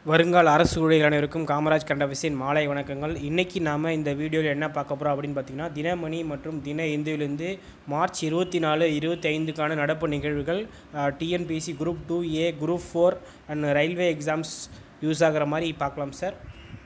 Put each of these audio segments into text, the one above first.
வருங்கால அரசு ஊழியர்கள் அனைவருக்கும் காமராஜ் கண்டவிசின் மாலை வணக்கங்கள் இன்றைக்கி நாம் இந்த வீடியோவில் என்ன பார்க்க போகிறோம் அப்படின்னு பார்த்தீங்கன்னா தினமணி மற்றும் தின இந்துவிலிருந்து மார்ச் இருபத்தி நாலு இருபத்தி ஐந்துக்கான நடப்பு நிகழ்வுகள் TNPSC group two A group four and railway exams use ஆகிற மாதிரி பார்க்கலாம் சார்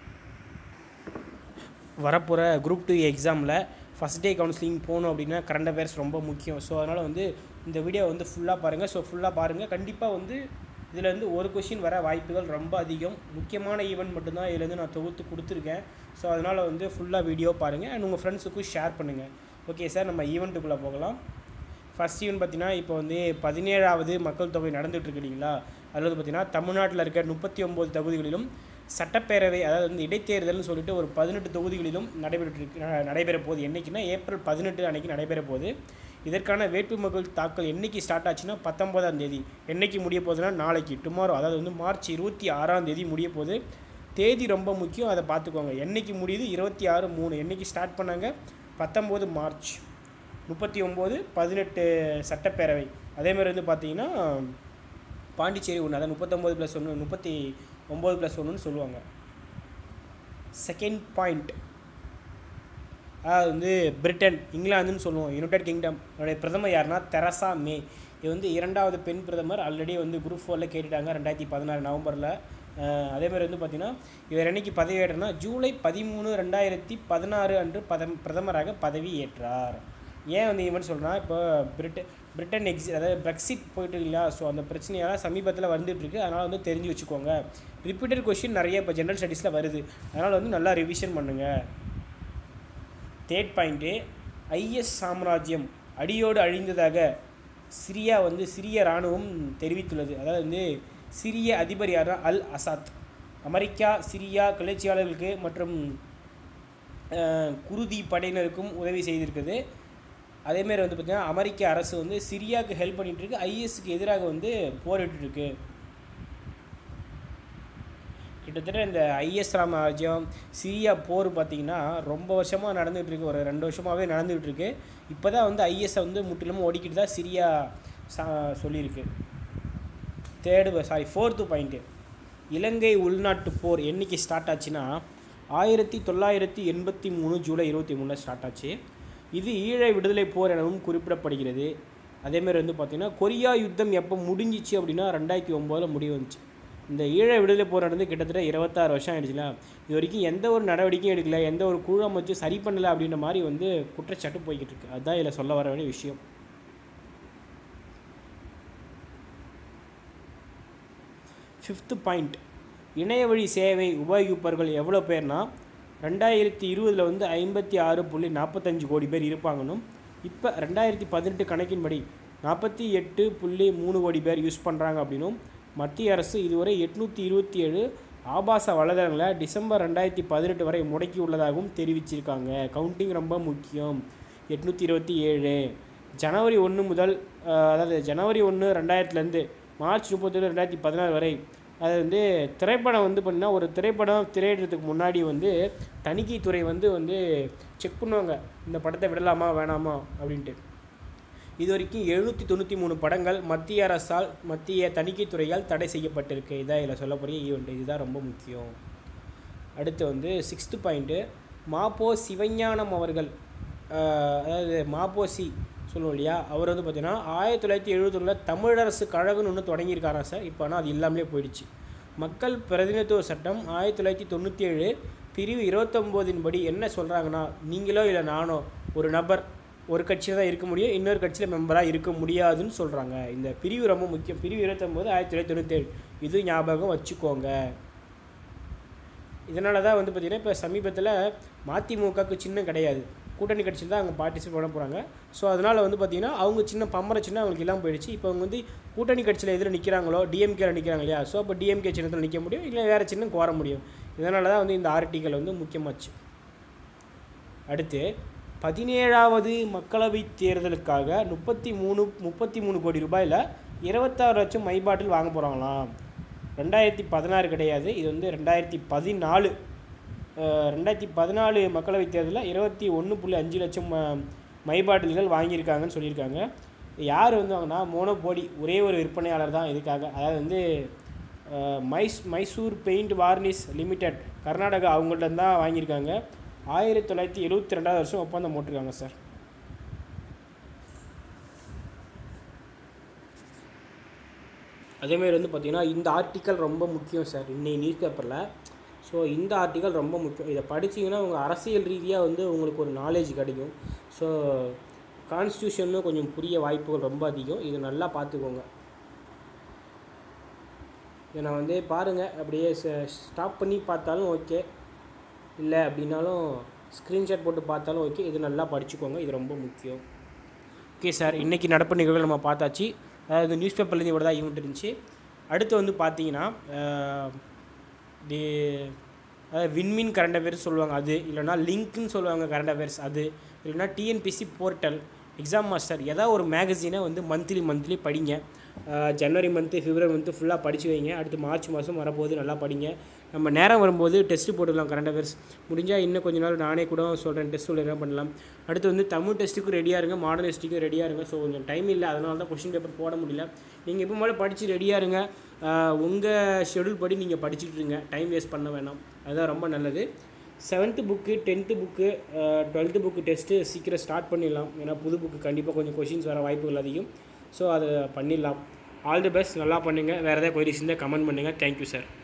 வரப்போகிற குரூப் டூ எக்ஸாமில் ஃபஸ்ட் டே கவுன்சிலிங் போகணும் அப்படின்னா கரண்ட் அஃபேர்ஸ் ரொம்ப முக்கியம் ஸோ அதனால் வந்து இந்த வீடியோ வந்து ஃபுல்லாக பாருங்கள் ஸோ ஃபுல்லாக பாருங்கள் கண்டிப்பாக வந்து இதுலேருந்து ஒரு கொஷின் வர வாய்ப்புகள் ரொம்ப அதிகம் முக்கியமான ஈவெண்ட் மட்டும்தான் இதுலேருந்து நான் தொகுத்து கொடுத்துருக்கேன் ஸோ அதனால் வந்து ஃபுல்லாக வீடியோ பாருங்கள் அண்ட் உங்கள் ஃப்ரெண்ட்ஸுக்கும் ஷேர் பண்ணுங்கள் ஓகே சார் நம்ம ஈவெண்ட்டுக்குள்ளே போகலாம் ஃபஸ்ட் ஈவெண்ட் பார்த்தீங்கன்னா இப்போ வந்து பதினேழாவது மக்கள் தொகை நடந்துகிட்ருக்கு இல்லைங்களா அதில் வந்து பார்த்திங்கன்னா தமிழ்நாட்டில் இருக்க முப்பத்தி ஒம்பது தொகுதிகளிலும் சட்டப்பேரவை அதாவது வந்து இடைத்தேர்தல்னு சொல்லிட்டு ஒரு பதினெட்டு தொகுதிகளிலும் நடைபெற்றிருக்கு ந- நடைபெற போகுது என்றைக்குன்னா ஏப்ரல் பதினெட்டு அன்னைக்கு நடைபெற போகுது இதற்கான வேட்புமக்கள் தாக்கல் என்னைக்கு ஸ்டார்ட் ஆச்சுன்னா பத்தொன்பதாம் தேதி என்னைக்கு முடிய போகுதுன்னா நாளைக்கு டுமாரோ அதாவது வந்து மார்ச் இருபத்தி ஆறாம் தேதி முடிய போகுது தேதி ரொம்ப முக்கியம் அதை பார்த்துக்கோங்க என்னைக்கு முடியுது இருபத்தி ஆறு மூணு என்னைக்கு ஸ்டார்ட் பண்ணாங்க பத்தொம்போது மார்ச் முப்பத்தி ஒம்பது பதினெட்டு சட்டப்பேரவை அதே மாதிரி வந்து பார்த்தீங்கன்னா பாண்டிச்சேரி ஒன்று அதான் முப்பத்தொம்போது ப்ளஸ் ஒன்று முப்பத்தி ஒம்பது ப்ளஸ் ஒன்றுன்னு சொல்லுவாங்க செகண்ட் பாயிண்ட் அதாவது வந்து பிரிட்டன் இங்கிலாந்துன்னு சொல்லுவோம் யுனைடெட் கிங்டம் அதோடைய பிரதமர் யாருன்னா தெரசா மே இது வந்து இரண்டாவது பெண் பிரதமர் ஆல்ரெடி வந்து குரூப் ஃபோரில் கேட்டுட்டாங்க ரெண்டாயிரத்தி பதினாறு நவம்பரில் அதே மாதிரி வந்து பார்த்திங்கன்னா இவர் என்னைக்கு பதவி ஏற்றனா ஜூலை பதிமூணு ரெண்டாயிரத்தி பதினாறு அன்று பதம் பிரதமராக பதவி ஏற்றார் ஏன் வந்து இவன் சொல்கிறா இப்போ பிரிட்டன் பிரிட்டன் எக்ஸி அதாவது பிரெக்சிட் போயிட்டு இல்லையா ஸோ அந்த பிரச்சனையெல்லாம் சமீபத்தில் வந்துட்டு இருக்கு அதனால் வந்து தெரிஞ்சு வச்சுக்கோங்க ரிப்பீட்டட் கொஷின் நிறைய இப்போ ஜென்ரல் ஸ்டடீஸில் வருது அதனால் வந்து நல்லா ரிவிஷன் பண்ணுங்கள் தேர்ட் பாயிண்ட்டு ஐஎஸ் சாம்ராஜ்யம் அடியோடு அழிந்ததாக சிரியா வந்து சிரிய இராணுவம் தெரிவித்துள்ளது அதாவது வந்து சிரிய அதிபர் யாருன்னா அல் அசாத் அமெரிக்கா சிரியா கிளர்ச்சியாளர்களுக்கு மற்றும் அஹ், குருதி படையினருக்கும் உதவி செய்திருக்குது அதேமாரி வந்து பார்த்திங்கன்னா அமெரிக்க அரசு வந்து சிரியாவுக்கு ஹெல்ப் பண்ணிட்டு இருக்கு ஐஎஸ்க்கு எதிராக வந்து போரிட்டு இருக்கு கிட்டத்தட்ட இந்த ஐஎஸ் ராமராஜ்யம் சிரியா போர் பார்த்திங்கன்னா ரொம்ப வருஷமாக நடந்துகிட்டு இருக்கு ஒரு ரெண்டு வருஷமாகவே நடந்துகிட்டு இருக்கு இப்போ தான் வந்து ஐஎஸ்ஸை வந்து முற்றிலும் ஒடிக்கிட்டு தான் சிரியா சா சொல்லியிருக்கு third sorry fourth point Ilangai உள்நாட்டு போர் என்னைக்கு ஸ்டார்ட் ஆச்சுன்னா ஆயிரத்தி தொள்ளாயிரத்தி எண்பத்தி மூணு ஜூலை இருபத்தி மூணில் ஸ்டார்ட் ஆச்சு இது ஈழ விடுதலை போர் எனவும் குறிப்பிடப்படுகிறது அதேமாதிரி வந்து பார்த்திங்கன்னா கொரியா யுத்தம் எப்போ முடிஞ்சிச்சு அப்படின்னா ரெண்டாயிரத்தி ஒம்போதில் முடிவு வந்துச்சு இந்த ஈழ விடுதலை போர் நடந்து கிட்டத்தட்ட இருபத்தாறு வருஷம் ஆயிடுச்சுல இது வரைக்கும் எந்த ஒரு நடவடிக்கையும் எடுக்கல எந்த ஒரு குழு அமைச்சு சரி பண்ணலை அப்படின்ற மாதிரி வந்து குற்றச்சாட்டு போய்கிட்டு இருக்கு அதுதான் இதில் சொல்ல வர வேண்டிய விஷயம் ஃபிஃப்த்து பாயிண்ட் இணைய வழி சேவை உபயோகிப்பவர்கள் எவ்வளோ பேர்னா ரெண்டாயிரத்தி இருபதில் வந்து ஐம்பத்தி ஆறு புள்ளி நாற்பத்தஞ்சு கோடி பேர் இருப்பாங்கன்னும் இப்போ ரெண்டாயிரத்தி பதினெட்டு கணக்கின்படி நாற்பத்தி எட்டு புள்ளி மூணு கோடி பேர் யூஸ் பண்ணுறாங்க அப்படின்னும் மத்திய அரசு இதுவரை எட்நூற்றி இருபத்தி ஏழு ஆபாச வலைதளங்களை டிசம்பர் ரெண்டாயிரத்தி பதினெட்டு வரை முடக்கி உள்ளதாகவும் தெரிவிச்சிருக்காங்க கவுண்டிங் ரொம்ப முக்கியம் எட்நூற்றி இருபத்தி ஏழு ஜனவரி ஒன்று முதல் அஹ், அதாவது ஜனவரி ஒன்று ரெண்டாயிரத்துலேருந்து மார்ச் முப்பத்தொன்று ரெண்டாயிரத்தி பதினாறு வரை அது வந்து திரைப்படம் வந்து பார்த்திங்கன்னா ஒரு திரைப்படம் திரையிடுறதுக்கு முன்னாடி வந்து தணிக்கைத்துறை வந்து வந்து செக் பண்ணுவாங்க இந்த படத்தை விடலாமா வேணாமா அப்படின்ட்டு இது வரைக்கும் எழுநூற்றி தொண்ணூற்றி மூணு படங்கள் மத்திய அரசால் மத்திய தணிக்கைத்துறையால் தடை செய்யப்பட்டிருக்கு இதான் இதில் சொல்லக்கூடிய ஈவெண்ட் இதுதான் ரொம்ப முக்கியம் அடுத்து வந்து சிக்ஸ்த்து பாயிண்ட்டு மாப்போ சிவஞானம் அவர்கள் ஆஹ், அதாவது மாப்போசி சொல்லுவோம் இல்லையா அவர் வந்து பார்த்தீங்கன்னா ஆயிரத்தி தொள்ளாயிரத்தி எழுபத்தொன்னில் தமிழரசு கழகம்னு ஒன்று தொடங்கியிருக்காராம் சார் இப்போ ஆனால் அது இல்லாமலே போயிடுச்சு மக்கள் பிரதிநிதித்துவ சட்டம் ஆயிரத்தி தொள்ளாயிரத்தி தொண்ணூற்றி ஏழு பிரிவு இருபத்தொம்போதின் படி என்ன சொல்கிறாங்கன்னா நீங்களோ இல்லை நானோ ஒரு நபர் ஒரு கட்சியில் தான் இருக்க முடியும் இன்னொரு கட்சியில் மெம்பராக இருக்க முடியாதுன்னு சொல்கிறாங்க இந்த பிரிவு ரொம்ப முக்கியம் பிரிவு இருபத்தொம்போது ஆயிரத்தி தொள்ளாயிரத்தி தொண்ணூற்றி ஏழு இது ஞாபகம் வச்சுக்கோங்க இதனால தான் வந்து பார்த்திங்கன்னா இப்போ சமீபத்தில் மதிமுகவுக்கு சின்னம் கிடையாது கூட்டணி கட்சியில் தான் அவங்க பார்ட்டிசிபேட் பண்ண போகிறாங்க ஸோ அதனால் வந்து பார்த்திங்கன்னா அவங்க சின்ன பம்பரை சின்ன அவங்களுக்கு இல்லாமல் போயிடுச்சு இப்போ அவங்க வந்து கூட்டணி கட்சியில் எதில் நிற்கிறாங்களோ டிஎம்கேல நிற்கிறாங்க இல்லையா ஸோ அப்போ டிஎம்கே சின்னத்தில் நிற்க முடியும் இல்லை வேறு சின்னம் கோர முடியும் இதனால தான் வந்து இந்த ஆர்டிக்கல் வந்து முக்கியமாச்சு அடுத்து பதினேழாவது மக்களவைத் தேர்தலுக்காக முப்பத்தி மூணு முப்பத்தி மூணு கோடி ரூபாயில் இருபத்தாறு லட்சம் மை பாட்டில் வாங்க போகிறாங்களாம் ரெண்டாயிரத்தி பதினாறு கிடையாது இது வந்து ரெண்டாயிரத்தி பதினாலு அஹ், ரெண்டாயிரத்தி பதினாலு மக்களவைத் தேர்தலில் இருபத்தி ஒன்று புள்ளி அஞ்சு லட்சம் அஹ், மை பாட்டில்கள் வாங்கியிருக்காங்கன்னு சொல்லியிருக்காங்க யார் வந்து வாங்கினா மோனோபோடி ஒரே ஒரு விற்பனையாளர் தான் இதுக்காக அதாவது வந்து மைஸ் Mysore paint varnish limited Karnataka அவங்கள்ட்ட தான் வாங்கியிருக்காங்க ஆயிரத்தி தொள்ளாயிரத்தி எழுபத்தி ரெண்டாவது வருஷம் ஒப்பந்தம் போட்டிருக்காங்க சார் அதேமாதிரி வந்து பார்த்திங்கன்னா இந்த ஆர்டிக்கல் ரொம்ப முக்கியம் சார் இன்னைக்கு நியூஸ் பேப்பரில் ஸோ இந்த ஆர்டிக்கல் ரொம்ப முக்கியம் இதை படிச்சிங்கன்னா உங்கள் அரசியல் ரீதியாக வந்து உங்களுக்கு ஒரு நாலேஜ் கிடைக்கும் ஸோ கான்ஸ்டியூஷனும் கொஞ்சம் புரிய வாய்ப்புகள் ரொம்ப அதிகம் இது நல்லா பார்த்துக்கோங்க இதை நான் வந்து பாருங்கள் அப்படியே ஸ்டாப் பண்ணி பார்த்தாலும் ஓகே இல்லை அப்படின்னாலும் ஸ்க்ரீன்ஷாட் போட்டு பார்த்தாலும் ஓகே இது நல்லா படிச்சுக்கோங்க இது ரொம்ப முக்கியம் ஓகே சார் இன்றைக்கி நடப்பு நிகழ்வுகள் நம்ம பார்த்தாச்சு அதாவது நியூஸ் பேப்பர்லேருந்து இவ்வளோ தான் ஈவெண்ட் இருந்துச்சு அடுத்து வந்து பார்த்தீங்கன்னா தி அதாவது விண்மின் கரண்ட் அஃபேர்ஸ் சொல்லுவாங்க அது இல்லைனா லிங்க்னு சொல்லுவாங்க கரண்ட் அஃபேர்ஸ் அது இல்லைனா டிஎன்பிசி போர்ட்டல் எக்ஸாம் மாஸ்டர் ஏதாவது ஒரு மேகசினை வந்து மந்த்லி மந்த்லி படிங்க ஜனவரி மந்த்து பிப்ரவரி மந்த்து ஃபுல்லாக படித்து வைங்க அடுத்து மார்ச் மாதம் வரப்போது நல்லா படிங்க நம்ம நேரம் வரும்போது டெஸ்ட்டு போட்டுக்கலாம் கரண்ட் அஃபேர்ஸ் முடிஞ்சால் இன்னும் கொஞ்ச நாள் நானே கூட சொல்கிறேன் டெஸ்ட் என்ன பண்ணலாம் அடுத்து வந்து தமிழ் டெஸ்ட்டுக்கும் ரெடியாக இருங்க மாடர்ன் டெஸ்ட்டுக்கும் ரெடியாக இருங்க ஸோ கொஞ்சம் டைம் இல்லை அதனால தான் கொஷின் பேப்பர் போட முடியல நீங்கள் எப்போ மேலே படித்து ரெடியாக இருங்க உங்கள் ஷெடியூல் படி நீங்கள் படிச்சுட்டு இருங்க டைம் வேஸ்ட் பண்ண வேணாம் அதுதான் ரொம்ப நல்லது seventh book tenth book twelfth book test சீக்கிரம் ஸ்டார்ட் பண்ணிடலாம் ஏன்னா புது புக்கு கண்டிப்பாக கொஞ்சம் கொஷின்ஸ் வர வாய்ப்புகள் அதிகம் ஸோ அதை பண்ணிடலாம் ஆல் தி பெஸ்ட் நல்லா பண்ணுங்கள் வேறு ஏதாவது கொரிஸ் இருந்தால் கமெண்ட் பண்ணுங்கள் தேங்க்யூ சார்